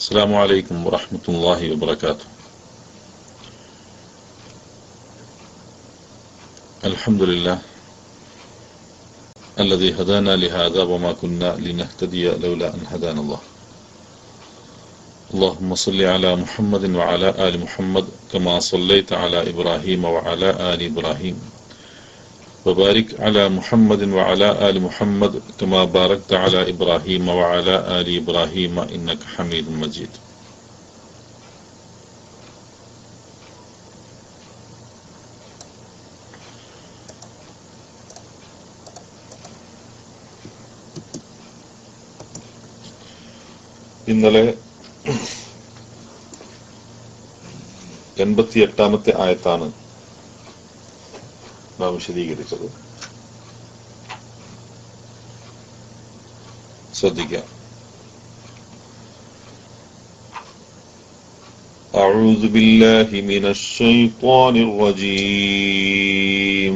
السلام عليكم ورحمة الله وبركاته الحمد لله الذي هدانا لهذا وما كنا لنهتدي لولا أن هدانا الله اللهم صل على محمد وعلى آل محمد كما صليت على إبراهيم وعلى آل إبراهيم وبارك على محمد وعلى آل محمد كما باركت على إبراهيم وعلى آل إبراهيم إنك حميد مجيد ഇന്നലെ എൺപത്തി എട്ടാമത്തെ ആയത്താണ് നാം വിശദീകരിച്ചത് ശ്രദ്ധിക്കാം أعوذ بالله من الشيطان الرجيم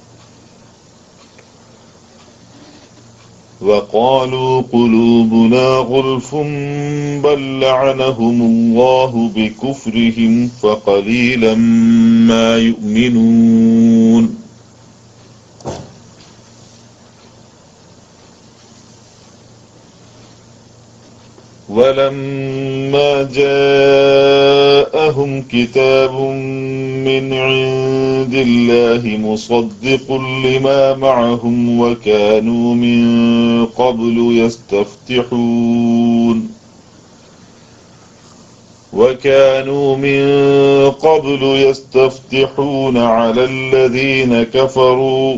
وقالوا قلوبنا غلف بل لعنهم الله بكفرهم فقليلا ما يؤمنون ولما جاءهم كتاب من عند الله مصدق لما معهم وكانوا من قبل يستفتحون وكانوا من قبل يستفتحون على الذين كفروا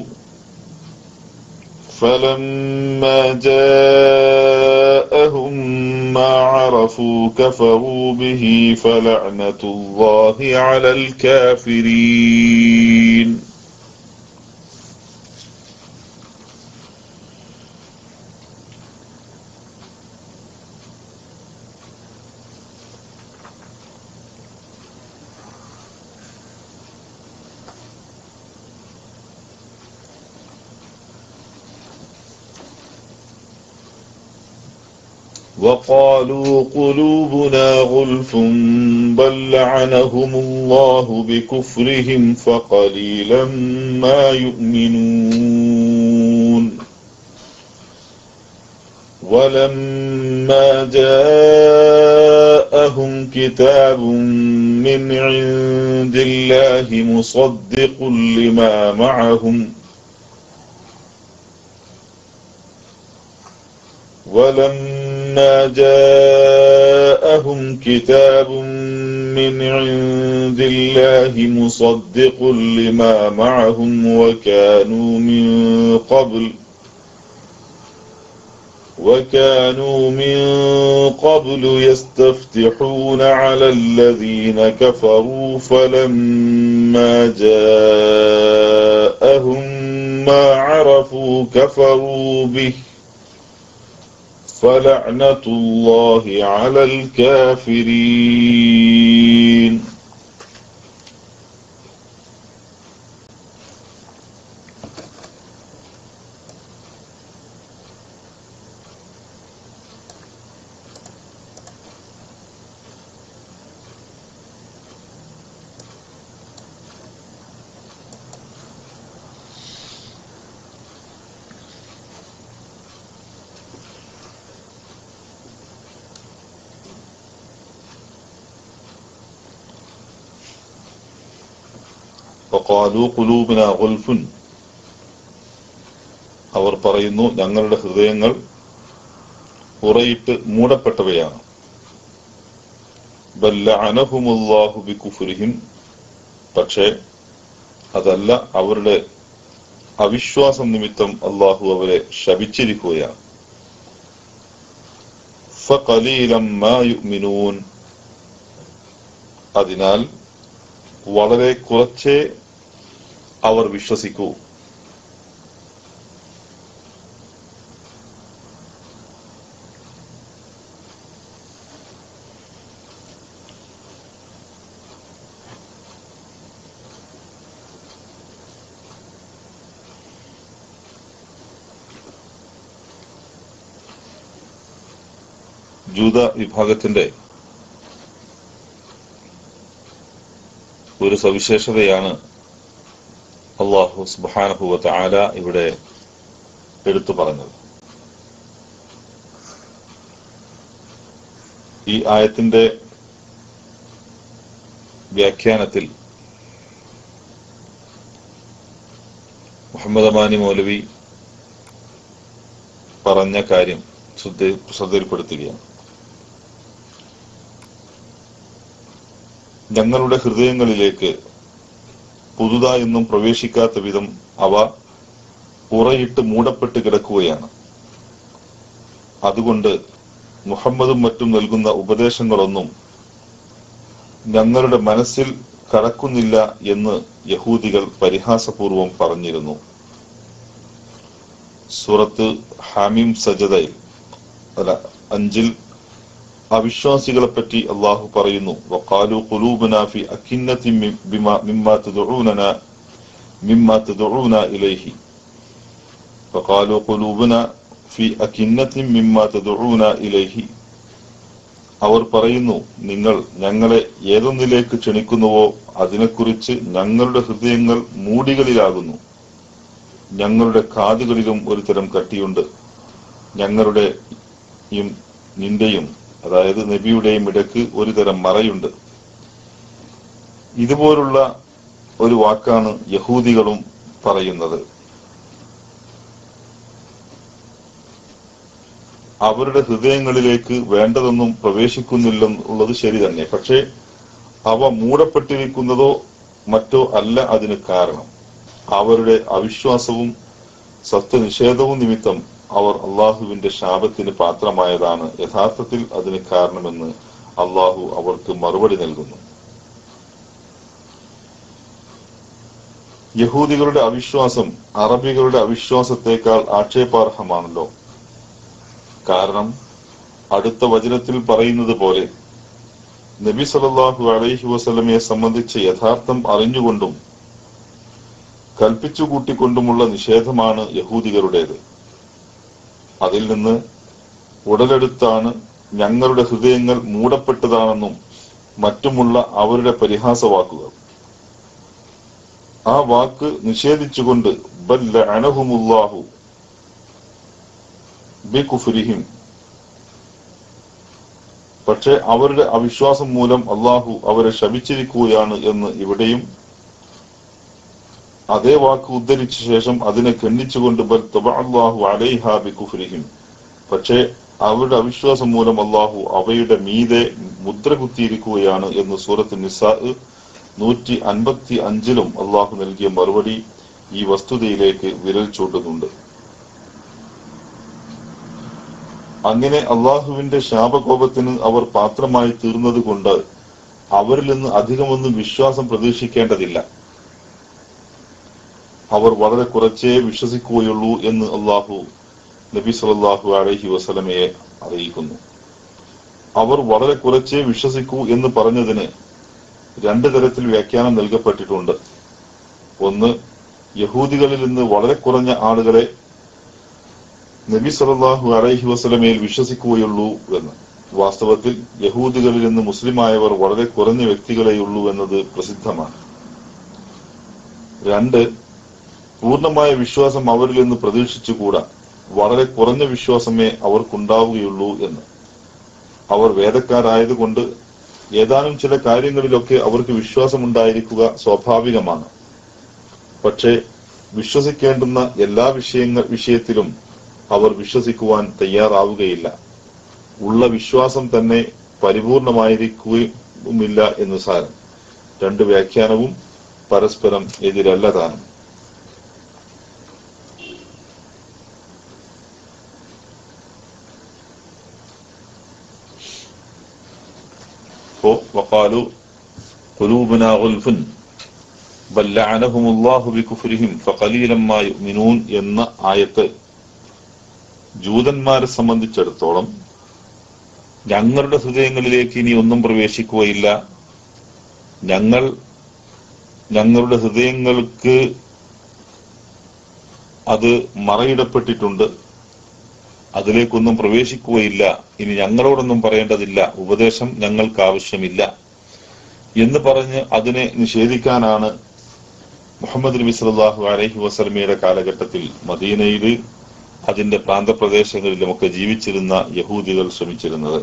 فلما جاءهم ما عرفوا كفروا به فلعنة الله على الكافرين وقالوا قلوبنا غلف بل لعنهم الله بكفرهم فقليلا ما يؤمنون ولما جاءهم كتاب من عند الله مصدق لما معهم ولما جاءهم كتاب من عند الله مصدق لما معهم وكانوا من قبل وكانوا من قبل يستفتحون على الذين كفروا فلما جاءهم ما عرفوا كفروا به فلعنة الله على الكافرين وقالوا قلوبنا غلف അവർ പറയുന്നു ഞങ്ങളുടെ ഹൃദയങ്ങൾ ഉറയിട്ട് മൂടപ്പെട്ടവയാണ് ബല്ല അനഹുമുല്ലാഹു ബികുഫുരിഹിം പക്ഷേ അതല്ല അവരുടെ അവിശ്വാസം നിമിത്തം അള്ളാഹു അവരെ ശപിച്ചിരിക്കുകയാണ് ഫഖലീലം മാ യുഅ്മിനൂൻ അതിനാൽ വളരെ കുറച്ചേ അവർ വിശ്വസിക്കൂ ജൂത വിഭാഗത്തിന്റെ ഒരു സവിശേഷതയാണ് അള്ളാഹു സുബാനഹുവ ആല ഇവിടെ എടുത്തു പറഞ്ഞത് ഈ ആയത്തിന്റെ വ്യാഖ്യാനത്തിൽ മുഹമ്മദ് അമാനി മൗലവി പറഞ്ഞ കാര്യം ശ്രദ്ധ- ശ്രദ്ധയിൽപ്പെടുത്തുകയാണ് ഞങ്ങളുടെ ഹൃദയങ്ങളിലേക്ക് പുതുതായൊന്നും പ്രവേശിക്കാത്ത വിധം അവ ഉറയിട്ട് മൂടപ്പെട്ട് കിടക്കുകയാണ് അതുകൊണ്ട് മുഹമ്മദും മറ്റും നൽകുന്ന ഉപദേശങ്ങളൊന്നും ഞങ്ങളുടെ മനസ്സിൽ കടക്കുന്നില്ല എന്ന് യഹൂദികൾ പരിഹാസപൂർവം പറഞ്ഞിരുന്നു സൂറത്ത് ഹാമിം സജദയിൽ അല്ല അഞ്ചിൽ അവിശ്വാസികളെ പറ്റി അള്ളാഹു പറയുന്നു വഖാലു ഖുലൂബുനാ ഫി അക്കിന്നത്തിൻ മിം- ബിമാ മിമ്മാ തദഊനന മിമ്മാ തദഊന ഇലൈഹി വഖാലു ഖുലൂബുനാ ഫി അക്കിന്നത്തിൻ മിമ്മാ തദഊന ഇലൈഹി അവർ പറയുന്നു നിങ്ങൾ ഞങ്ങളെ ഏതൊന്നിലേക്ക് ക്ഷണിക്കുന്നുവോ അതിനെക്കുറിച്ച് ഞങ്ങളുടെ ഹൃദയങ്ങൾ മൂടികളിലാകുന്നു ഞങ്ങളുടെ കാതുകളിലും ഒരു തരം കട്ടിയുണ്ട് ഞങ്ങളുടെയും നിന്റെയും അതായത് നബിയുടെയും ഇടയ്ക്ക് ഒരു തരം മറയുണ്ട് ഇതുപോലുള്ള ഒരു വാക്കാണ് യഹൂദികളും പറയുന്നത് അവരുടെ ഹൃദയങ്ങളിലേക്ക് വേണ്ടതൊന്നും പ്രവേശിക്കുന്നില്ലെന്നുള്ളത് ശരി തന്നെ പക്ഷേ അവ മൂടപ്പെട്ടിരിക്കുന്നതോ മറ്റോ അല്ല അതിന് കാരണം അവരുടെ അവിശ്വാസവും സത്യനിഷേധവും നിമിത്തം അവർ അള്ളാഹുവിന്റെ ശാപത്തിന് പാത്രമായതാണ് യഥാർത്ഥത്തിൽ അതിന് കാരണമെന്ന് അള്ളാഹു അവർക്ക് മറുപടി നൽകുന്നു യഹൂദികളുടെ അവിശ്വാസം അറബികളുടെ അവിശ്വാസത്തെക്കാൾ ആക്ഷേപാർഹമാണല്ലോ കാരണം അടുത്ത വചനത്തിൽ പറയുന്നത് പോലെ നബി സല്ലല്ലാഹു അലൈഹി വസല്ലമയെ സംബന്ധിച്ച് യഥാർത്ഥം അറിഞ്ഞുകൊണ്ടും കൽപ്പിച്ചു കൂട്ടിക്കൊണ്ടുമുള്ള നിഷേധമാണ് യഹൂദികളുടേത് അതിൽ നിന്ന് ഉടലെടുത്താണ് ഞങ്ങളുടെ ഹൃദയങ്ങൾ മൂടപ്പെട്ടതാണെന്നും മറ്റുമുള്ള അവരുടെ പരിഹാസവാക്കുകൾ ആ വാക്ക് നിഷേധിച്ചുകൊണ്ട് ബല്ല അനഹുമുല്ലാഹു ബികുഫ്രിഹിം പക്ഷെ അവരുടെ അവിശ്വാസം മൂലം അള്ളാഹു അവരെ ശപിച്ചിരിക്കുകയാണ് എന്ന് ഇവിടെയും അതേ വാക്ക് ഉദ്ധരിച്ച ശേഷം അതിനെ ഖണ്ഡിച്ചുകൊണ്ട് ബൽ തബഅല്ലാഹു അലൈഹ ബികുഫ്രിഹിം പക്ഷേ അവരുടെ അവിശ്വാസം മൂലം അള്ളാഹു അവയുടെ മീതെ മുദ്ര കുത്തിയിരിക്കുകയാണ് എന്ന് സൂറത്ത് നിസാ നൂറ്റി അൻപത്തി അഞ്ചിലും അള്ളാഹു നൽകിയ മറുപടി ഈ വസ്തുതയിലേക്ക് വിരൽ ചൂണ്ടുന്നുണ്ട് അങ്ങനെ അള്ളാഹുവിന്റെ ശാപകോപത്തിന് അവർ പാത്രമായി തീർന്നത് കൊണ്ട് അവരിൽ നിന്ന് അധികമൊന്നും വിശ്വാസം പ്രതീക്ഷിക്കേണ്ടതില്ല അവർ വളരെ കുറച്ചേ വിശ്വസിക്കുകയുള്ളൂ എന്ന് അള്ളാഹു നബി സല്ലല്ലാഹു അലൈഹി വസല്ലമയെ അറിയിക്കുന്നു അവർ വളരെ കുറച്ചേ വിശ്വസിക്കൂ എന്ന് പറഞ്ഞതിന് രണ്ട് തരത്തിൽ വ്യാഖ്യാനം നൽകപ്പെട്ടിട്ടുണ്ട് ഒന്ന് യഹൂദികളിൽ നിന്ന് വളരെ കുറഞ്ഞ ആളുകളെ നബി സല്ലല്ലാഹു അലൈഹി വസല്ലമയിൽ വിശ്വസിക്കുകയുള്ളൂ എന്ന് വാസ്തവത്തിൽ യഹൂദികളിൽ നിന്ന് മുസ്ലിമായവർ വളരെ കുറഞ്ഞ വ്യക്തികളെയുള്ളൂ എന്നത് പ്രസിദ്ധമാണ് രണ്ട് പൂർണ്ണമായ വിശ്വാസം അവരിൽ നിന്ന് പ്രതീക്ഷിച്ചുകൂടാ വളരെ കുറഞ്ഞ വിശ്വാസമേ അവർക്കുണ്ടാവുകയുള്ളൂ എന്ന് അവർ വേദക്കാരായതുകൊണ്ട് ഏതാനും ചില കാര്യങ്ങളിലൊക്കെ അവർക്ക് വിശ്വാസമുണ്ടായിരിക്കുക സ്വാഭാവികമാണ് പക്ഷേ വിശ്വസിക്കേണ്ടുന്ന എല്ലാ വിഷയങ്ങൾ വിഷയത്തിലും അവർ വിശ്വസിക്കുവാൻ തയ്യാറാവുകയില്ല ഉള്ള വിശ്വാസം തന്നെ പരിപൂർണമായിരിക്കുകയുമില്ല എന്ന് സാരം രണ്ട് വ്യാഖ്യാനവും പരസ്പരം എതിരല്ല താനും وقالوا قلوبنا غلف بل لعنهم الله بكفرهم فقليلا ما يؤمنون എന്ന ആയത്ത് ജൂതന്മാരെ സംബന്ധിച്ചിടത്തോളം ഞങ്ങളുടെ ഹൃദയങ്ങളിലേക്ക് ഇനി ഒന്നും പ്രവേശിക്കുകയില്ല ഞങ്ങൾ ഞങ്ങളുടെ ഹൃദയങ്ങൾക്ക് അത് മറയിടപ്പെട്ടിട്ടുണ്ട് അതിലേക്കൊന്നും പ്രവേശിക്കുകയില്ല ഇനി ഞങ്ങളോടൊന്നും പറയേണ്ടതില്ല ഉപദേശം ഞങ്ങൾക്ക് ആവശ്യമില്ല എന്ന് പറഞ്ഞ് അതിനെ നിഷേധിക്കാനാണ് മുഹമ്മദ് നബി സല്ലല്ലാഹു അലൈഹി വസല്ലമയുടെ കാലഘട്ടത്തിൽ മദീനയിൽ അതിന്റെ പ്രാന്തപ്രദേശങ്ങളിലുമൊക്കെ ജീവിച്ചിരുന്ന യഹൂദികൾ ശ്രമിച്ചിരുന്നത്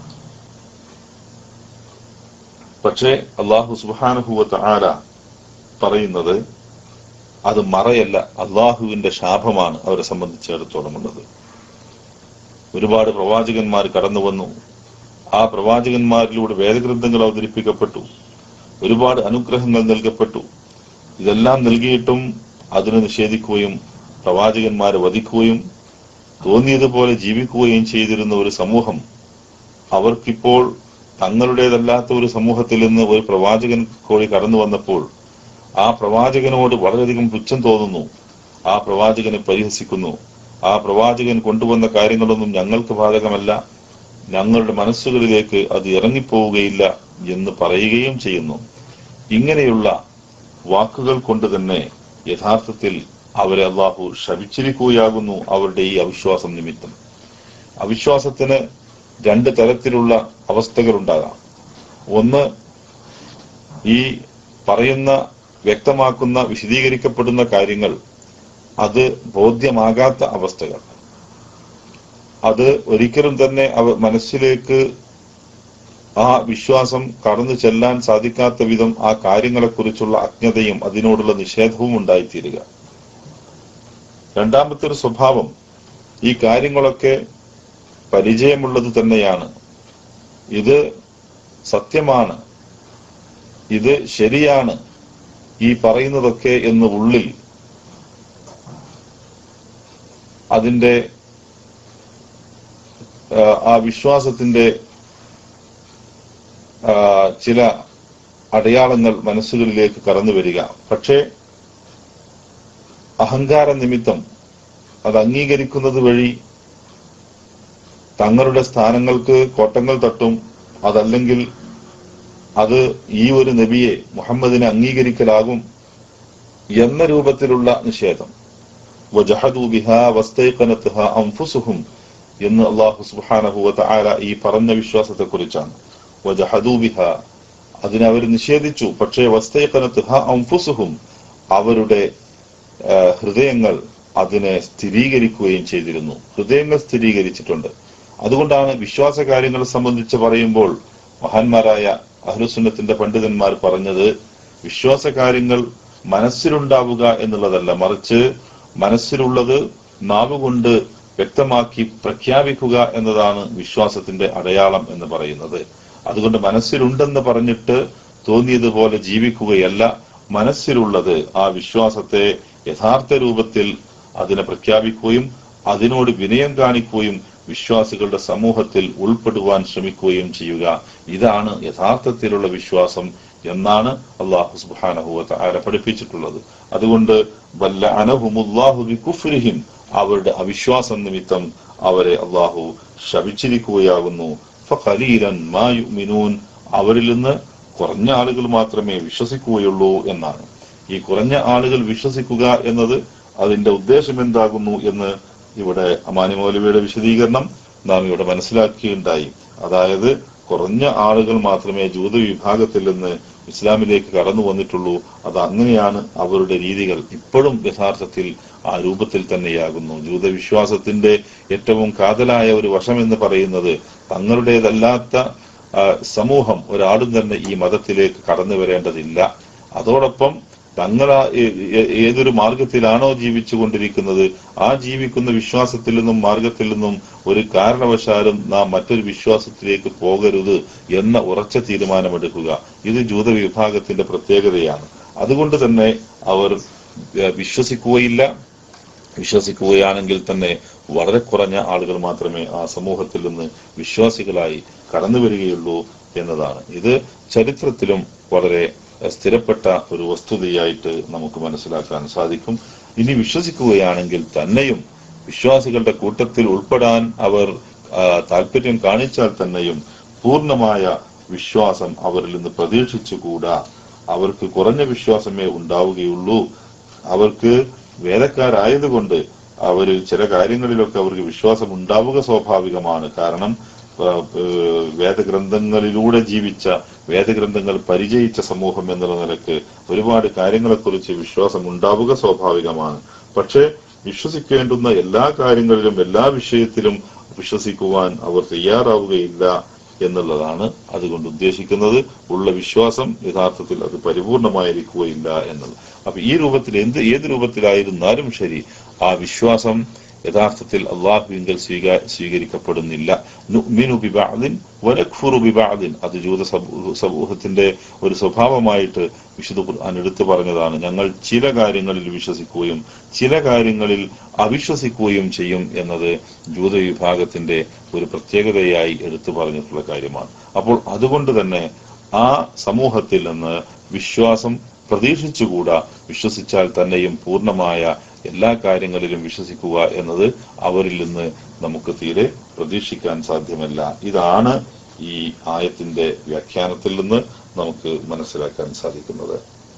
പക്ഷേ അള്ളാഹു സുബാനുഭൂവത്ത് ആര പറയുന്നത് അത് മറയല്ല അള്ളാഹുവിന്റെ ശാപമാണ് അവരെ സംബന്ധിച്ചിടത്തോളം ഉള്ളത് ഒരുപാട് പ്രവാചകന്മാർ കടന്നു വന്നു ആ പ്രവാചകന്മാരിലൂടെ വേദഗ്രന്ഥങ്ങൾ അവതരിപ്പിക്കപ്പെട്ടു ഒരുപാട് അനുഗ്രഹങ്ങൾ നൽകപ്പെട്ടു ഇതെല്ലാം നൽകിയിട്ടും അതിനെ നിഷേധിക്കുകയും പ്രവാചകന്മാരെ വധിക്കുകയും തോന്നിയതുപോലെ ജീവിക്കുകയും ചെയ്തിരുന്ന ഒരു സമൂഹം അവർക്കിപ്പോൾ തങ്ങളുടേതല്ലാത്ത ഒരു സമൂഹത്തിൽ നിന്ന് ഒരു പ്രവാചകൻ കൂടി കടന്നു വന്നപ്പോൾ ആ പ്രവാചകനോട് വളരെയധികം പുച്ഛം തോന്നുന്നു ആ പ്രവാചകനെ പരിഹസിക്കുന്നു ആ പ്രവാചകൻ കൊണ്ടുവന്ന കാര്യങ്ങളൊന്നും ഞങ്ങൾക്ക് ബാധകമല്ല ഞങ്ങളുടെ മനസ്സുകളിലേക്ക് അത് ഇറങ്ങിപ്പോവുകയില്ല എന്ന് പറയുകയും ചെയ്യുന്നു ഇങ്ങനെയുള്ള വാക്കുകൾ കൊണ്ട് തന്നെ യഥാർത്ഥത്തിൽ അവരെ അള്ളാഹു ശപിച്ചിരിക്കുകയാകുന്നു അവരുടെ ഈ അവിശ്വാസം നിമിത്തം അവിശ്വാസത്തിന് രണ്ട് തരത്തിലുള്ള അവസ്ഥകൾ ഉണ്ടാകാം ഒന്ന് ഈ പറയുന്ന വ്യക്തമാക്കുന്ന വിശദീകരിക്കപ്പെടുന്ന കാര്യങ്ങൾ അത് ബോധ്യമാകാത്ത അവസ്ഥകൾ അത് ഒരിക്കലും തന്നെ അവ മനസ്സിലേക്ക് ആ വിശ്വാസം കടന്നു ചെല്ലാൻ സാധിക്കാത്ത വിധം ആ കാര്യങ്ങളെക്കുറിച്ചുള്ള അജ്ഞതയും അതിനോടുള്ള നിഷേധവും ഉണ്ടായിത്തീരുക രണ്ടാമത്തെ ഒരു സ്വഭാവം ഈ കാര്യങ്ങളൊക്കെ പരിചയമുള്ളത് തന്നെയാണ് ഇത് സത്യമാണ് ഇത് ശരിയാണ് ഈ പറയുന്നതൊക്കെ എന്ന് ഉള്ളിൽ അതിന്റെ ആ, ആ വിശ്വാസത്തിന്റെ ആ, ചില അടയാളങ്ങൾ മനസ്സുകളിലേക്ക് കടന്നു വരിക പക്ഷേ അഹങ്കാര നിമിത്തം അത് അംഗീകരിക്കുന്നത് വഴി തങ്ങളുടെ സ്ഥാനങ്ങൾക്ക് കോട്ടങ്ങൾ തട്ടും അതല്ലെങ്കിൽ അത് ഈ ഒരു നബിയെ മുഹമ്മദിനെ അംഗീകരിക്കലാകും എന്ന രൂപത്തിലുള്ള നിഷേധം വജഹദു ബിഹാ വസ്തൈഖനത്ഹ അൻഫുസുഹും എന്ന് അള്ളാഹു സുബ്ഹാനഹു വതആല ഈ പറഞ്ഞ വിശ്വാസത്തെ കുറിച്ചാണ് വജഹദു ബിഹ അതിനെ അവർ നിഷേധിച്ചു പക്ഷേ വസ്തൈഖനത്ഹ അൻഫുസുഹും അവരുടെ ആ, ഹൃദയങ്ങൾ അതിനെ സ്ഥിരീകരിക്കുകയും ചെയ്തിരുന്നു ഹൃദയങ്ങൾ സ്ഥിരീകരിച്ചിട്ടുണ്ട് അതുകൊണ്ടാണ് വിശ്വാസ കാര്യങ്ങളെ സംബന്ധിച്ച് പറയുമ്പോൾ മഹാന്മാരായ അഹ്ലുസുന്നത്തിന്റെ പണ്ഡിതന്മാർ പറഞ്ഞത് വിശ്വാസ കാര്യങ്ങൾ മനസ്സിലുണ്ടാവുക എന്നുള്ളതല്ല മറിച്ച് മനസ്സിലുള്ളത് നാവുകൊണ്ട് വ്യക്തമാക്കി പ്രഖ്യാപിക്കുക എന്നതാണ് വിശ്വാസത്തിന്റെ അടയാളം എന്ന് പറയുന്നത് അതുകൊണ്ട് മനസ്സിലുണ്ടെന്ന് പറഞ്ഞിട്ട് തോന്നിയതുപോലെ ജീവിക്കുകയല്ല മനസ്സിലുള്ളത് ആ വിശ്വാസത്തെ യഥാർത്ഥ രൂപത്തിൽ അതിനെ പ്രഖ്യാപിക്കുകയും അതിനോട് വിനയം കാണിക്കുകയും വിശ്വാസികളുടെ സമൂഹത്തിൽ ഉൾപ്പെടുവാൻ ശ്രമിക്കുകയും ചെയ്യുക ഇതാണ് യഥാർത്ഥത്തിലുള്ള വിശ്വാസം എന്നാണ് അള്ളാഹു സുബ്ഹാനഹു വതആല പഠിപ്പിച്ചിട്ടുള്ളത് അതുകൊണ്ട് വല്ല അനഹുമുല്ലാഹു ബികുഫ്രിഹിം അവരുടെ അവിശ്വാസം നിമിത്തം അവരെ അള്ളാഹു ശപിച്ചിരിക്കുകയാകുന്നു ഫഖലീലൻ മാ യുഅ്മിനൂൻ അവരിൽ നിന്ന് കുറഞ്ഞ ആളുകൾ മാത്രമേ വിശ്വസിക്കുകയുള്ളൂ എന്നാണ് ഈ കുറഞ്ഞ ആളുകൾ വിശ്വസിക്കുക എന്നത് അതിന്റെ ഉദ്ദേശം എന്താകുന്നു എന്ന് ഇവിടെ അമാനി മൗലവിയുടെ വിശദീകരണം നാം ഇവിടെ മനസ്സിലാക്കിയുണ്ടായി അതായത് കുറഞ്ഞ ആളുകൾ മാത്രമേ ജൂത വിഭാഗത്തിൽ നിന്ന് ഇസ്ലാമിലേക്ക് കടന്നു വന്നിട്ടുള്ളൂ അത് അങ്ങനെയാണ് അവരുടെ രീതികൾ ഇപ്പോഴും യഥാർത്ഥത്തിൽ ആ രൂപത്തിൽ തന്നെയാകുന്നു ജൂതവിശ്വാസത്തിന്റെ ഏറ്റവും കാതലായ ഒരു വശം എന്ന് പറയുന്നത് തങ്ങളുടേതല്ലാത്ത ആ, സമൂഹം ഒരാളും തന്നെ ഈ മതത്തിലേക്ക് കടന്നു വരേണ്ടതില്ല അതോടൊപ്പം തങ്ങൾ ആ ഏ- ഏ- ഏതൊരു മാർഗത്തിലാണോ ജീവിച്ചു കൊണ്ടിരിക്കുന്നത് ആ ജീവിക്കുന്ന വിശ്വാസത്തിൽ നിന്നും മാർഗത്തിൽ നിന്നും ഒരു കാരണവശാലും നാം മറ്റൊരു വിശ്വാസത്തിലേക്ക് പോകരുത് എന്ന ഉറച്ച തീരുമാനമെടുക്കുക ഇത് ജൂത വിഭാഗത്തിന്റെ പ്രത്യേകതയാണ് അതുകൊണ്ട് തന്നെ അവർ ഏ, വിശ്വസിക്കുകയില്ല വിശ്വസിക്കുകയാണെങ്കിൽ തന്നെ വളരെ കുറഞ്ഞ ആളുകൾ മാത്രമേ ആ സമൂഹത്തിൽ നിന്ന് വിശ്വാസികളായി കടന്നു വരികയുള്ളൂ എന്നതാണ് ഇത് ചരിത്രത്തിലും വളരെ അഹ്, സ്ഥിരപ്പെട്ട ഒരു വസ്തുതയായിട്ട് നമുക്ക് മനസ്സിലാക്കാൻ സാധിക്കും ഇനി വിശ്വസിക്കുകയാണെങ്കിൽ തന്നെയും വിശ്വാസികളുടെ കൂട്ടത്തിൽ ഉൾപ്പെടാൻ അവർ ആ, താല്പര്യം കാണിച്ചാൽ തന്നെയും പൂർണ്ണമായ വിശ്വാസം അവരിൽ നിന്ന് പ്രതീക്ഷിച്ചുകൂടാ അവർക്ക് കുറഞ്ഞ വിശ്വാസമേ ഉണ്ടാവുകയുള്ളൂ അവർക്ക് വേദക്കാരായതുകൊണ്ട് അവര് ചില കാര്യങ്ങളിലൊക്കെ അവർക്ക് വിശ്വാസം ഉണ്ടാവുക സ്വാഭാവികമാണ് കാരണം ആ, ഏഹ്, വേദഗ്രന്ഥങ്ങളിലൂടെ ജീവിച്ച വേദഗ്രന്ഥങ്ങൾ പരിചയിച്ച സമൂഹം എന്നുള്ള നിലക്ക് ഒരുപാട് കാര്യങ്ങളെക്കുറിച്ച് വിശ്വാസം ഉണ്ടാവുക സ്വാഭാവികമാണ് പക്ഷേ വിശ്വസിക്കേണ്ടുന്ന എല്ലാ കാര്യങ്ങളിലും എല്ലാ വിഷയത്തിലും വിശ്വസിക്കുവാൻ അവർ തയ്യാറാവുകയില്ല എന്നുള്ളതാണ് അതുകൊണ്ട് ഉദ്ദേശിക്കുന്നത് ഉള്ള വിശ്വാസം യഥാർത്ഥത്തിൽ അത് പരിപൂർണമായിരിക്കുകയില്ല എന്നുള്ളത് അപ്പൊ ഈ രൂപത്തിൽ എന്ത് ഏത് രൂപത്തിലായിരുന്നാലും ശരി ആ വിശ്വാസം യഥാർത്ഥത്തിൽ അള്ളാഹുവിങ്കൽ സ്വീകാ സ്വീകരിക്കപ്പെടുന്നില്ല നുഅ്മിനു ബിബഅദിൻ വനക്ഫുറു ബിബഅദിൻ അത് ജൂത സമൂ- സമൂഹത്തിന്റെ ഒരു സ്വഭാവമായിട്ട് വിശുദ്ധ ഖുർആൻ എടുത്തു പറഞ്ഞതാണ് ഞങ്ങൾ ചില കാര്യങ്ങളിൽ വിശ്വസിക്കുകയും ചില കാര്യങ്ങളിൽ അവിശ്വസിക്കുകയും ചെയ്യും എന്നത് ജൂത വിഭാഗത്തിന്റെ ഒരു പ്രത്യേകതയായി എടുത്തു പറഞ്ഞിട്ടുള്ള കാര്യമാണ് അപ്പോൾ അതുകൊണ്ട് തന്നെ ആ സമൂഹത്തിൽ നിന്ന് വിശ്വാസം പ്രതീക്ഷിച്ചുകൂടാ വിശ്വസിച്ചാൽ തന്നെയും പൂർണ്ണമായ എല്ലാ കാര്യങ്ങളിലും വിശ്വസിക്കുക എന്നത് അവരിൽ നിന്ന് നമുക്ക് തീരെ പ്രതീക്ഷിക്കാൻ സാധ്യമല്ല ഇതാണ് ഈ ആയത്തിന്റെ വ്യാഖ്യാനത്തിൽ നിന്ന് നമുക്ക് മനസ്സിലാക്കാൻ സാധിക്കുന്നത്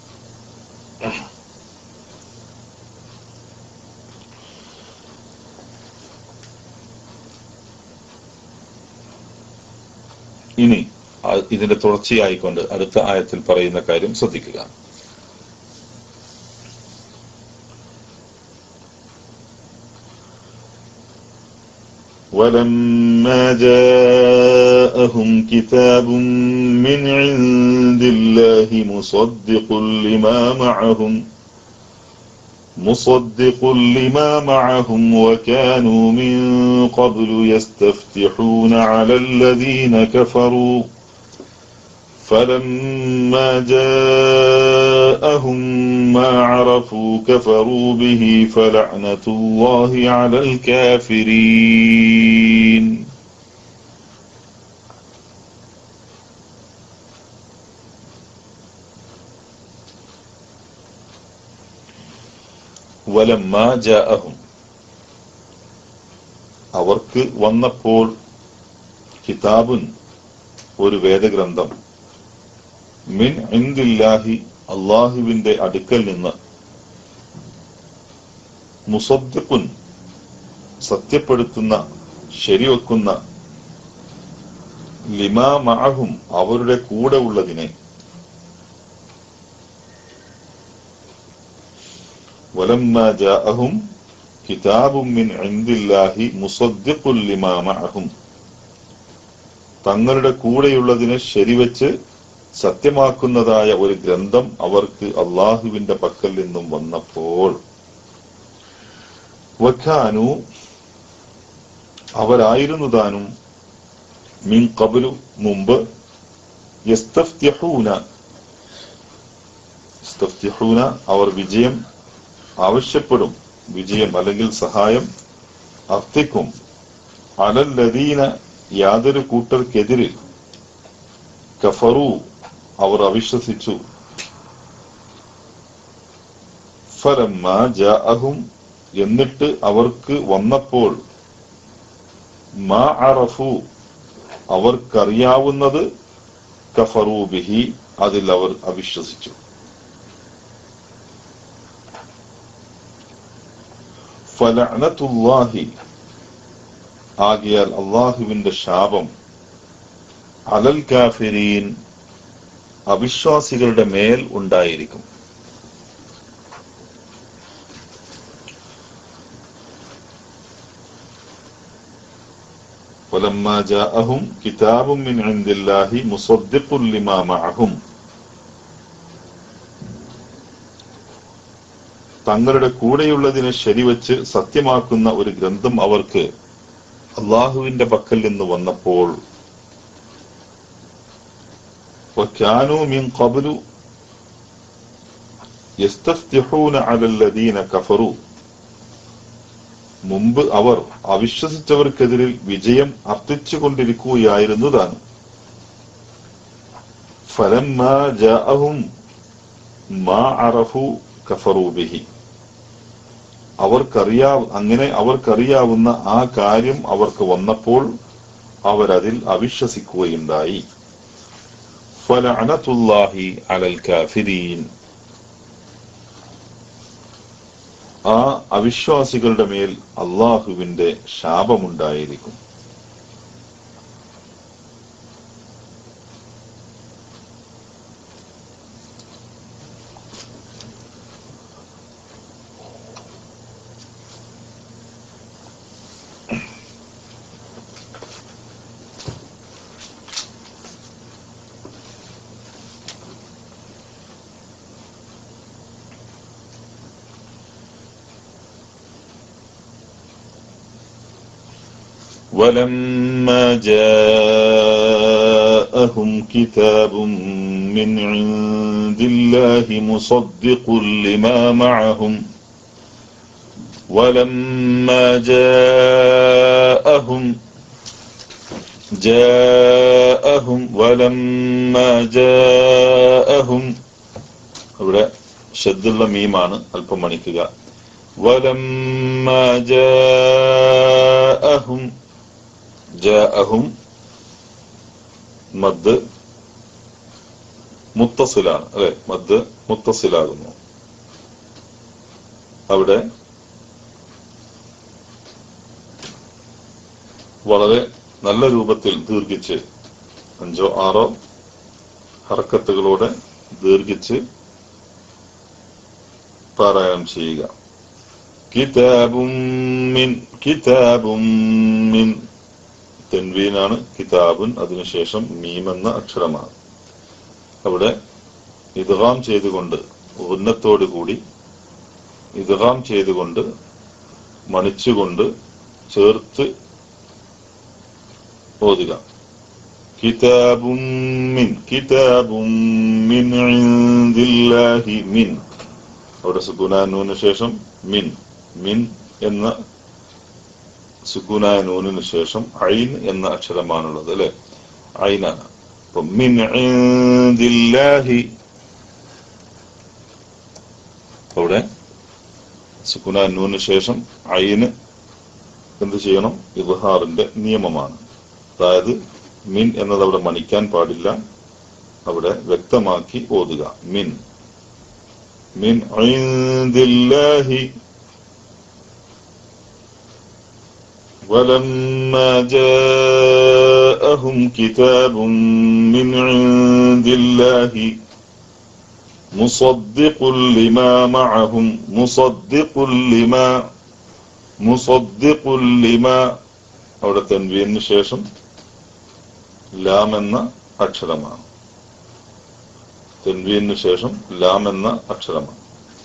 ഇനി ആ- ഇതിന്റെ തുടർച്ചയായിക്കൊണ്ട് അടുത്ത ആയത്തിൽ പറയുന്ന കാര്യം ശ്രദ്ധിക്കുക ولما جاءهم كتاب من عند الله مصدق لما معهم مصدق لما معهم وكانوا من قبل يستفتحون على الذين كفروا فلما جاءهم ما عرفوا كفروا به فلعنة الله على الكافرين ولما جاءهم അവർക്ക് വന്നപ്പോൾ കിതാബുൻ ഒരു വേദഗ്രന്ഥം മിൻ ഇന്ദില്ലാഹി അള്ളാഹുവിന്റെ അടുക്കൽ നിന്ന് മുസദ്ദിഖുൻ സത്യപ്പെടുത്തുന്ന ശരിവെക്കുന്ന ലിമാ മഅഹും അവരുടെ കൂടെ ഉള്ളതിനെ വലമ്മ ജാഅഹും കിതാബും മിൻ ഇന്ദില്ലാഹി മുസദ്ദിഖുൻ ലിമാ മഅഹും തങ്ങളുടെ കൂടെയുള്ളതിനെ ശരിവെച്ച് സത്യമാക്കുന്നതായ ഒരു ഗ്രന്ഥം അവർക്ക് അള്ളാഹുവിന്റെ പക്കൽ നിന്നും വന്നപ്പോൾ വഖാനു അവരായിരുന്നു താനും മിൻ കബലു മുമ്പ് യസ്തഫ്തിഹൂന യസ്തഫ്തിഹൂന അവർ വിജയം ആവശ്യപ്പെടും വിജയം അല്ലെങ്കിൽ സഹായം അർത്ഥിക്കും അലല്ലദീന യാതൊരു കൂട്ടർക്കെതിരിൽ കഫറു അവർ അവിശ്വസിച്ചു ഫലമ്മ ജാഅഹും എന്നിട്ട് അവർക്ക് വന്നപ്പോൾ മാ അറഫു അവർക്കറിയാവുന്നത് കഫറു ബിഹി അതിൽ അവർ അവിശ്വസിച്ചു ഫലഅനത്തുല്ലാഹി ആകിയാൽ അള്ളാഹുവിന്റെ ശാപം അലൽ കാഫിരീൻ അവിശ്വാസികളുടെ മേൽ ഉണ്ടായിരിക്കും ولما جاءهم كتاب من عند الله مصدق لما معهم തങ്ങളുടെ കൂടെയുള്ളതിനെ ശരിവച്ച് സത്യമാക്കുന്ന ഒരു ഗ്രന്ഥം അവർക്ക് അള്ളാഹുവിന്റെ പക്കൽ നിന്ന് വന്നപ്പോൾ وكانوا من قبل يستفتحون على الذين كفروا മുമ്പ് അവർ അവിശ്വസിച്ചവർക്കെതിരിൽ വിജയം അർത്ഥിച്ചുകൊണ്ടിരിക്കുകയായിരുന്നു താൻ فلما جاءهم ما عرفوا كفروا به അവർക്കറിയാ അങ്ങനെ അവർക്കറിയാവുന്ന ആ കാര്യം അവർക്ക് വന്നപ്പോൾ അവരതിൽ അവിശ്വസിക്കുകയുണ്ടായി ഫലഅനത്തുല്ലാഹി അലൽ കാഫിരീൻ ആ അവിശ്വാസികളുടെ മേൽ അള്ളാഹുവിന്റെ ശാപമുണ്ടായിരിക്കും ولما جاءهم كتاب من عند الله مصدق لما معهم ولما جاءهم جاءهم ولما جاءهم അവിടെ ഷദ്ദുള്ള മീമാണ് അല്പം മണിക്കുക ولما جاءهم جاءهم മദ് മുത്തസിലാണ് അല്ലെ മദ് മുത്തസിലാകുന്നു അവിടെ വളരെ നല്ല രൂപത്തിൽ ദീർഘിച്ച് അഞ്ചോ ആറോ ഹർക്കത്തുകളോടെ ദീർഘിച്ച് പാരായണം ചെയ്യുക കിതാബും മിൻ കിതാബും മിൻ തെൻവീനാണ് കിതാബുൻ അതിനുശേഷം മീം എന്ന അക്ഷരമാണ് അവിടെ ഇദ്ഗാം ചെയ്തുകൊണ്ട് ഉന്നത്തോടു കൂടി ഇദ്ഗാം ചെയ്തുകൊണ്ട് മണിച്ചുകൊണ്ട് ചേർത്ത് ഓതുക കിതാബും മിൻ കിതാബും മിൻ ഇൻദില്ലാഹി മിൻ അവിടെ സുക്കുനാനൂന് ശേഷം മിൻ മിൻ എന്ന സുക്കുനാനൂനിന് ശേഷം ഐൻ എന്ന അക്ഷരമാണുള്ളത് അല്ലെ ഐനാണ് അപ്പൊ മിൻ ഇൻദില്ലാഹി അവിടെ സുക്കുനാനൂന് ശേഷം ഐന് എന്ത് ചെയ്യണം ഇബ്ഹാറിന്റെ നിയമമാണ് അതായത് മിൻ എന്നത് അവിടെ മണിക്കാൻ പാടില്ല അവിടെ വ്യക്തമാക്കി ഓതുക മിൻ മിൻ ഐന്ദില്ലാഹി ولما جاءهم كتاب من عند الله مصدق لما معهم مصدق لما مصدق لما അവിടെ തൻവീനു ശേഷം ലാം എന്ന അക്ഷരമാണ് തെൻവീനു ശേഷം ലാം എന്ന അക്ഷരമാണ്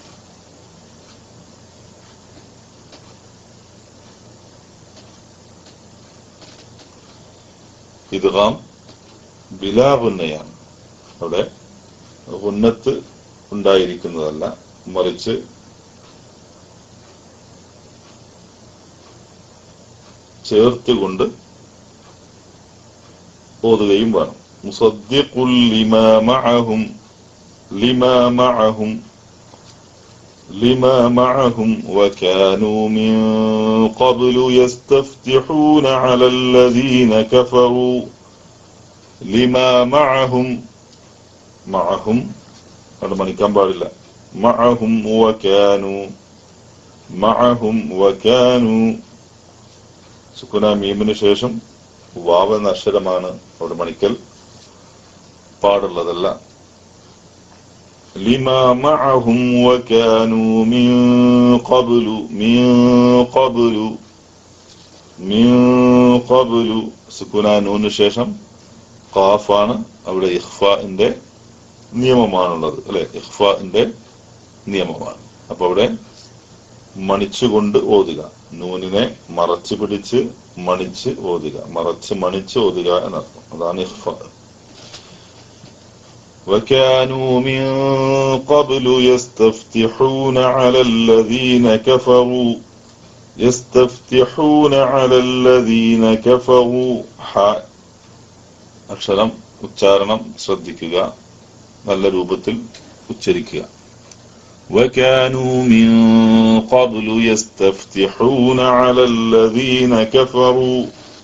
ഇദ്ഗാം ബിലാ ഗുന്നയാണ് അവിടെ ഗുന്നത്ത് ഉണ്ടായിരിക്കുന്നതല്ല മറിച്ച് ചേർത്തുകൊണ്ട് ഓതുകയും വേണം മുസദ്ദിഖുൽ ലിമാ മഅഹും ലിമാ മഅഹും لما معهم وكانوا من قبل يستفتحون على الذين كفروا لما معهم معهم അത് മണിക്കാൻ പാടില്ല മഅഹും വകാനു മഅഹും വകാനു സുക്കുന മീമിന് ശേഷം വാവ് എന്ന അക്ഷരമാണ് അവിടെ മണിക്കൽ പാടുള്ളതല്ല لما معهم وكانوا من قبل من قبل من قبل സുക്കുനാനൂന് ശേഷം ഖാഫാണ് അവിടെ ഇഖ്ഫാന്റെ നിയമമാണുള്ളത് അല്ലെ ഇഖ്ഫാന്റെ നിയമമാണ് അപ്പൊ അവിടെ മണിച്ചുകൊണ്ട് ഓതുക നൂനിനെ മറച്ചു പിടിച്ച് മണിച്ച് ഓതുക മറച്ച് മണിച്ച് ഓതുക എന്നർത്ഥം അതാണ് ഇഖ്ഫ وكانوا من قبل يستفتحون على الذين كفروا يستفتحون على الذين كفروا ഹ അക്ഷരം ഉച്ചാരണം ശ്രദ്ധിക്കുക നല്ല രൂപത്തിൽ ഉച്ചരിക്കുക وكانوا من قبل يستفتحون على الذين كفروا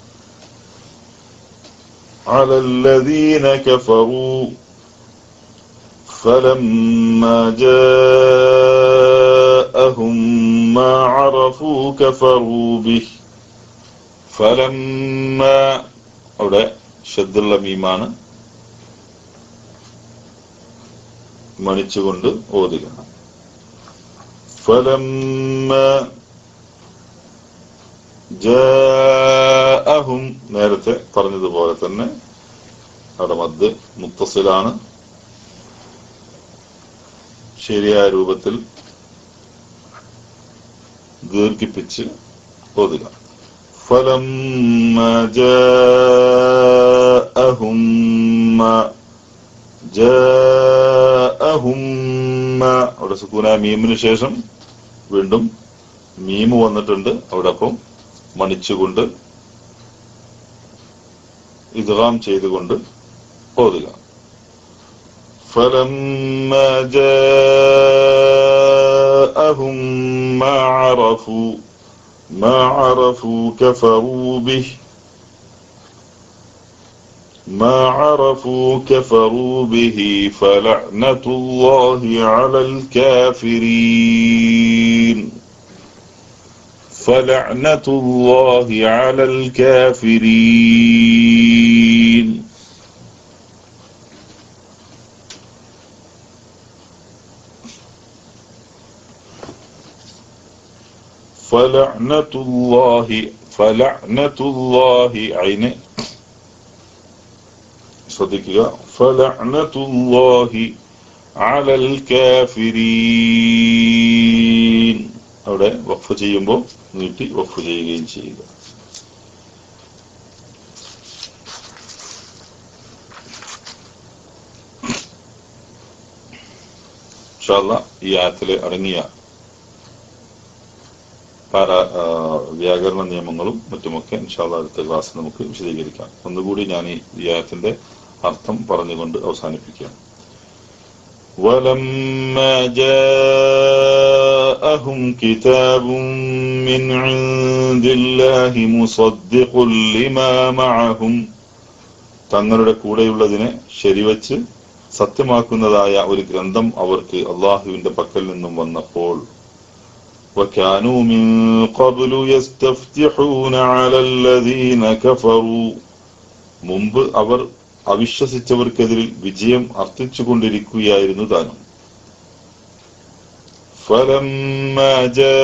على الذين كفروا فلما جاءهم ما عرفوا كفروا به فلما അവിടെ ഷദ്ദുള്ള മീമാണ് മണിച്ചുകൊണ്ട് ഓതുക فلما ജാഅഹും നേരത്തെ പറഞ്ഞതുപോലെ തന്നെ അവിടെ മദ് മുത്തസിലാണ് ശരിയായ രൂപത്തിൽ ദീർഘിപ്പിച്ച് ഓതുക فلما جاءهم ما ജാഅഹും മാ അവിടെ സുക്കൂന മീമിന് ശേഷം വീണ്ടും മീമ് വന്നിട്ടുണ്ട് അവിടെ അപ്പം മണിച്ചുകൊണ്ട് ഇദ്ഗാം ചെയ്തുകൊണ്ട് ഓതുക فلما جاءهم ما عرفوا ما عرفوا كفروا به ما عرفوا كفروا به فلعنة الله على الكافرين فلعنة الله على الكافرين فلعنة الله فلعنة الله عين ശ്രദ്ധിക്കുക ഫലഅനതുല്ലാഹി അലൽ കാഫിരീൻ അവിടെ വഖഫ് ചെയ്യുമ്പോൾ നീട്ടി വഖഫ് ചെയ്യുകയും ചെയ്യുക ഇൻഷാല്ലാ ഈ ആയത്തില് അടങ്ങിയ പാര ആ, വ്യാകരണ നിയമങ്ങളും മറ്റുമൊക്കെ ഇൻഷാല്ല അടുത്ത ക്ലാസ് നമുക്ക് വിശദീകരിക്കാം ഒന്നുകൂടി ഞാൻ ഈ ഈ ആയത്തിന്റെ അർത്ഥം പറഞ്ഞുകൊണ്ട് അവസാനിപ്പിക്കാം ولما جاءهم كتاب من عند الله مصدق لما معهم തങ്ങളുടെ കൂടെയുള്ളതിനെ ശരിവച്ച് സത്യമാക്കുന്നതായ ഒരു ഗ്രന്ഥം അവർക്ക് അള്ളാഹുവിന്റെ പക്കൽ നിന്നും വന്നപ്പോൾ وكانوا من قبل يستفتحون على الذين كفروا മുമ്പ് അവർ അവിശ്വസിച്ചവർക്കെതിരിൽ വിജയം അർത്ഥിച്ചുകൊണ്ടിരിക്കുകയായിരുന്നു താനും فلما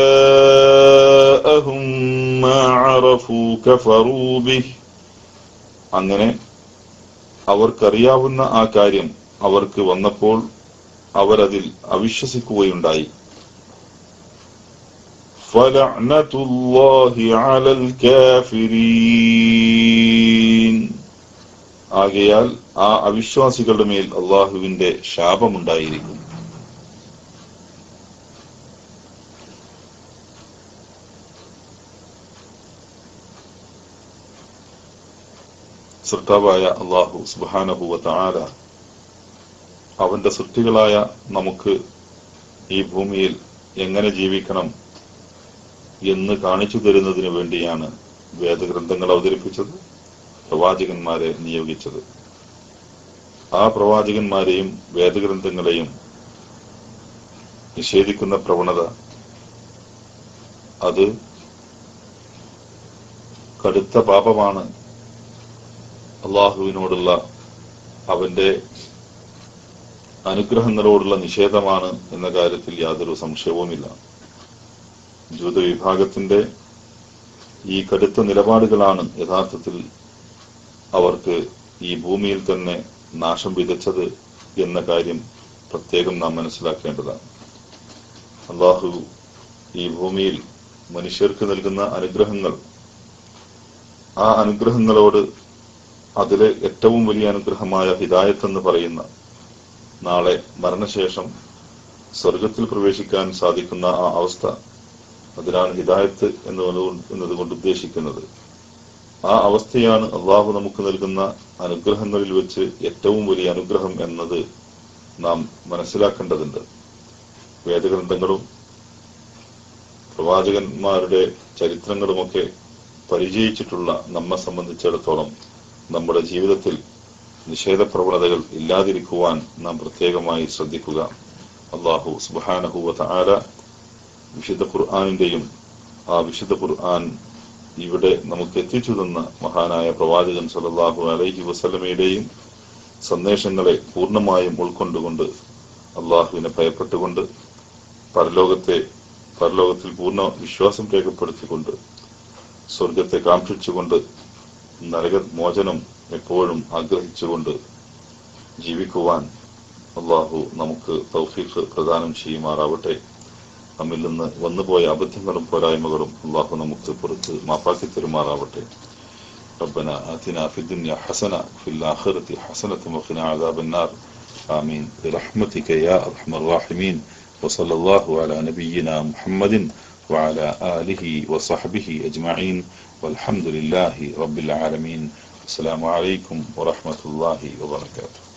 جاءهم ما عرفوا كفروا به അങ്ങനെ അവർക്കറിയാവുന്ന ആ കാര്യം അവർക്ക് വന്നപ്പോൾ അവരതിൽ അവിശ്വസിക്കുകയുണ്ടായി فلعنة الله على الكافرين ആകയാൽ ആ അവിശ്വാസികളുടെ മേൽ അള്ളാഹുവിന്റെ ശാപമുണ്ടായിരിക്കും സൃഷ്ടാവായ അള്ളാഹു സുബാനഹുവ താര അവന്റെ സൃഷ്ടികളായ നമുക്ക് ഈ ഭൂമിയിൽ എങ്ങനെ ജീവിക്കണം എന്ന് കാണിച്ചു തരുന്നതിന് വേണ്ടിയാണ് വേദഗ്രന്ഥങ്ങൾ അവതരിപ്പിച്ചത് പ്രവാചകന്മാരെ നിയോഗിച്ചത് ആ പ്രവാചകന്മാരെയും വേദഗ്രന്ഥങ്ങളെയും നിഷേധിക്കുന്ന പ്രവണത അത് കടുത്ത പാപമാണ് അള്ളാഹുവിനോടുള്ള അവന്റെ അനുഗ്രഹങ്ങളോടുള്ള നിഷേധമാണ് എന്ന കാര്യത്തിൽ യാതൊരു സംശയവുമില്ല ജൂത വിഭാഗത്തിന്റെ ഈ കടുത്ത നിലപാടുകളാണ് യഥാർത്ഥത്തിൽ അവർക്ക് ഈ ഭൂമിയിൽ തന്നെ നാശം വിതച്ചത് എന്ന കാര്യം പ്രത്യേകം നാം മനസ്സിലാക്കേണ്ടതാണ് അള്ളാഹു ഈ ഭൂമിയിൽ മനുഷ്യർക്ക് നൽകുന്ന അനുഗ്രഹങ്ങൾ ആ അനുഗ്രഹങ്ങളോട് അതിലെ ഏറ്റവും വലിയ അനുഗ്രഹമായ ഹിദായത്ത് എന്ന് പറയുന്ന നാളെ മരണശേഷം സ്വർഗത്തിൽ പ്രവേശിക്കാൻ സാധിക്കുന്ന ആ അവസ്ഥ അതിനാണ് ഹിദായത്ത് എന്നുകൊണ്ട് എന്നതുകൊണ്ട് ഉദ്ദേശിക്കുന്നത് ആ അവസ്ഥയാണ് അള്ളാഹു നമുക്ക് നൽകുന്ന അനുഗ്രഹങ്ങളിൽ വെച്ച് ഏറ്റവും വലിയ അനുഗ്രഹം എന്നത് നാം മനസ്സിലാക്കേണ്ടതുണ്ട് വേദഗ്രന്ഥങ്ങളും പ്രവാചകന്മാരുടെ ചരിത്രങ്ങളുമൊക്കെ പരിചയിച്ചിട്ടുള്ള നമ്മെ സംബന്ധിച്ചിടത്തോളം നമ്മുടെ ജീവിതത്തിൽ നിഷേധ പ്രവണതകൾ ഇല്ലാതിരിക്കുവാൻ നാം പ്രത്യേകമായി ശ്രദ്ധിക്കുക അള്ളാഹു സുബാനഹുവ ആര വിശുദ്ധ ഖുർആാനിന്റെയും ആ വിശുദ്ധ ഖുർആൻ ഇവിടെ നമുക്ക് എത്തിച്ചു തന്ന മഹാനായ പ്രവാചകൻ സല്ലല്ലാഹു അലൈഹി വസല്ലമയുടെയും സന്ദേശങ്ങളെ പൂർണ്ണമായും ഉൾക്കൊണ്ടുകൊണ്ട് അള്ളാഹുവിനെ ഭയപ്പെട്ടുകൊണ്ട് പരലോകത്തെ പരലോകത്തിൽ പൂർണ്ണ വിശ്വാസം രേഖപ്പെടുത്തിക്കൊണ്ട് സ്വർഗത്തെ കാക്ഷിച്ചുകൊണ്ട് നരക മോചനം എപ്പോഴും ആഗ്രഹിച്ചുകൊണ്ട് ജീവിക്കുവാൻ അള്ളാഹു നമുക്ക് തൗഫീഖ് പ്രദാനം ചെയ്യുമാറാവട്ടെ നമ്മിൽ നിന്ന് വന്നുപോയ അബദ്ധങ്ങളും പോരായ്മകളും അള്ളാഹു നമുക്ക് പുറത്ത് മാപ്പാക്കി തെരുമാറാവട്ടെ ربنا آتنا في الدنيا حسنة وفي الآخرة حسنة وقنا عذاب النار آمين برحمتك يا أرحم الراحمين وصلى الله على نبينا محمد وعلى آله وصحبه أجمعين والحمد لله رب العالمين السلام عليكم ورحمة الله وبركاته